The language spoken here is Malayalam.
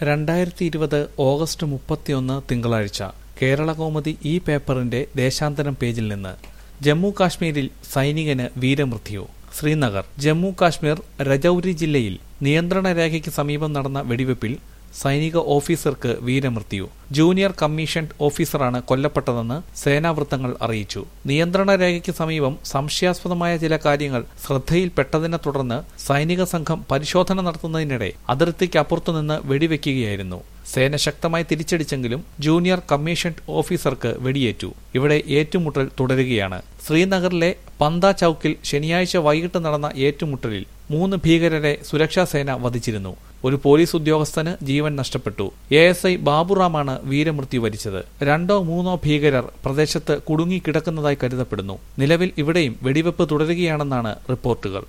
രണ്ടായിരത്തി ഇരുപത് ഓഗസ്റ്റ് മുപ്പത്തിയൊന്ന് തിങ്കളാഴ്ച കേരളകൗമുദി ഈ പേപ്പറിന്റെ ദേശാന്തരം പേജിൽ നിന്ന് ജമ്മു കാശ്മീരിൽ സൈനികന് വീരമൃത്യു ശ്രീനഗർ ജമ്മു കാശ്മീർ രജൌരി ജില്ലയിൽ നിയന്ത്രണ രേഖയ്ക്ക് സമീപം നടന്ന വെടിവെപ്പിൽ സൈനിക ഓഫീസർക്ക് വീരമൃത്യു ജൂനിയർ കമ്മീഷൻ ഓഫീസറാണ് കൊല്ലപ്പെട്ടതെന്ന് സേനാവൃത്തങ്ങൾ അറിയിച്ചു നിയന്ത്രണ രേഖയ്ക്ക് സമീപം സംശയാസ്പദമായ ചില കാര്യങ്ങൾ ശ്രദ്ധയിൽപ്പെട്ടതിനെ തുടർന്ന് സൈനിക സംഘം പരിശോധന നടത്തുന്നതിനിടെ അതിർത്തിക്കപ്പുറത്തു നിന്ന് വെടിവെക്കുകയായിരുന്നു സേന ശക്തമായി തിരിച്ചടിച്ചെങ്കിലും ജൂനിയർ കമ്മീഷൻ ഓഫീസർക്ക് വെടിയേറ്റു ഇവിടെ ഏറ്റുമുട്ടൽ തുടരുകയാണ് ശ്രീനഗറിലെ പന്ത ചൌക്കിൽ ശനിയാഴ്ച വൈകിട്ട് നടന്ന ഏറ്റുമുട്ടലിൽ മൂന്ന് ഭീകരരെ സുരക്ഷാസേന വധിച്ചിരുന്നു ഒരു പോലീസ് ഉദ്യോഗസ്ഥന് ജീവൻ നഷ്ടപ്പെട്ടു എ എസ് ഐ ബാബുറാമാണ് വീരമൃത്യു വരിച്ചത് രണ്ടോ മൂന്നോ ഭീകരർ പ്രദേശത്ത് കുടുങ്ങിക്കിടക്കുന്നതായി കരുതപ്പെടുന്നു നിലവിൽ ഇവിടെയും വെടിവെപ്പ് തുടരുകയാണെന്നാണ് റിപ്പോർട്ടുകൾ